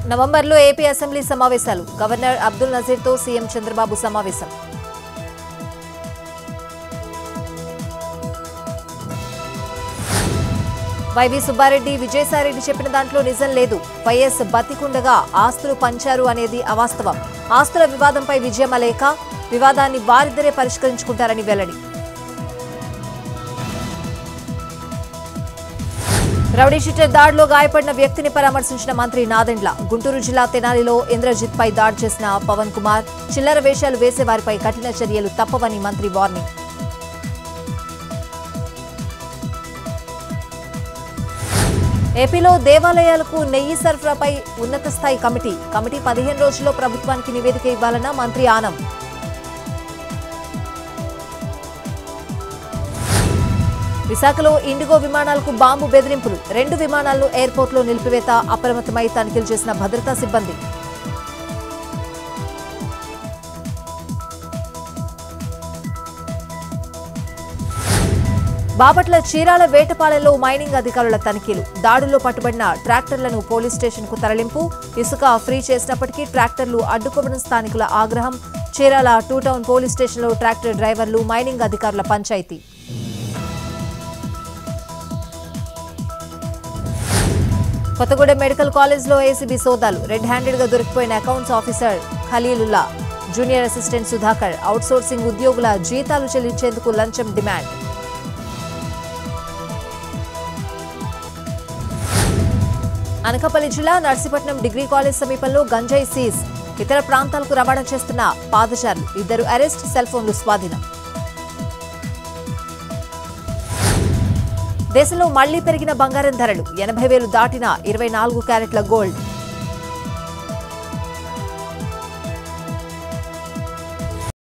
నవంబర్లో AP assembly సమావేశాలు governor Abdul నజీర్తో సీఎం చంద్రబాబు సమావేశం వైవి సుబ్బారెడ్డి విజయసాయిరెడ్డి చెప్పిన దాంట్లో నిజం లేదు వైఎస్ బతికుండగా ఆస్తులు పంచారు అనేది అవాస్తవం ఆస్తుల వివాదంపై విజయమ లేక వివాదాన్ని వారిద్దరే పరిష్కరించుకుంటారని వెల్లడి రౌడీ షీటర్ దాడిలో గాయపడిన వ్యక్తిని పరామర్శించిన మంత్రి నాదెండ్ల గుంటూరు జిల్లా తెనాలిలో ఇంద్రజిత్ పై దాడి చేసిన పవన్ కుమార్ చిల్లర వేషాలు వేసే వారిపై కఠిన చర్యలు తప్పవని మంత్రి వార్నింగ్ ఏపీలో దేవాలయాలకు నెయ్యి సరఫరాపై ఉన్నత స్థాయి కమిటీ కమిటీ పదిహేను రోజుల్లో ప్రభుత్వానికి నివేదిక ఇవ్వాలన్న మంత్రి ఆనం విశాఖలో ఇండిగో విమానాలకు బాంబు బెదిరింపులు రెండు విమానాలను ఎయిర్పోర్ట్లో నిలిపివేత అప్రమత్తమై తనిఖీలు చేసిన భద్రతా సిబ్బంది బాపట్ల చీరాల వేటపాలెంలో మైనింగ్ అధికారుల తనిఖీలు దాడుల్లో పట్టుబడిన ట్రాక్టర్లను పోలీస్ స్టేషన్కు తరలింపు ఇసుక ఫ్రీ చేసినప్పటికీ ట్రాక్టర్లు అడ్డుకోవడం స్థానికుల ఆగ్రహం చీరాల టూ టౌన్ పోలీస్ స్టేషన్లో ట్రాక్టర్ డ్రైవర్లు మైనింగ్ అధికారుల పంచాయతీ కొత్తగూడెం మెడికల్ కాలేజ్లో ఏసీబీ సోదాలు రెడ్ హ్యాండెడ్ గా దొరికిపోయిన accounts officer Khaleelullah junior assistant Sudhakar outsourcing ఉద్యోగుల జీతాలు చెల్లించేందుకు లంచం డిమాండ్ అనకాపల్లి జిల్లా నర్సీపట్నం డిగ్రీ కాలేజ్ సమీపంలో గంజాయి సీజ్ ఇతర ప్రాంతాలకు రవాణా చేస్తున్న పాదచారులు ఇద్దరు అరెస్ట్ సెల్ ఫోన్లు స్వాధీనం దేశంలో మళ్లీ పెరిగిన బంగారం ధరలు ఎనభై వేలు దాటిన ఇరవై నాలుగు క్యారెట్ల గోల్డ్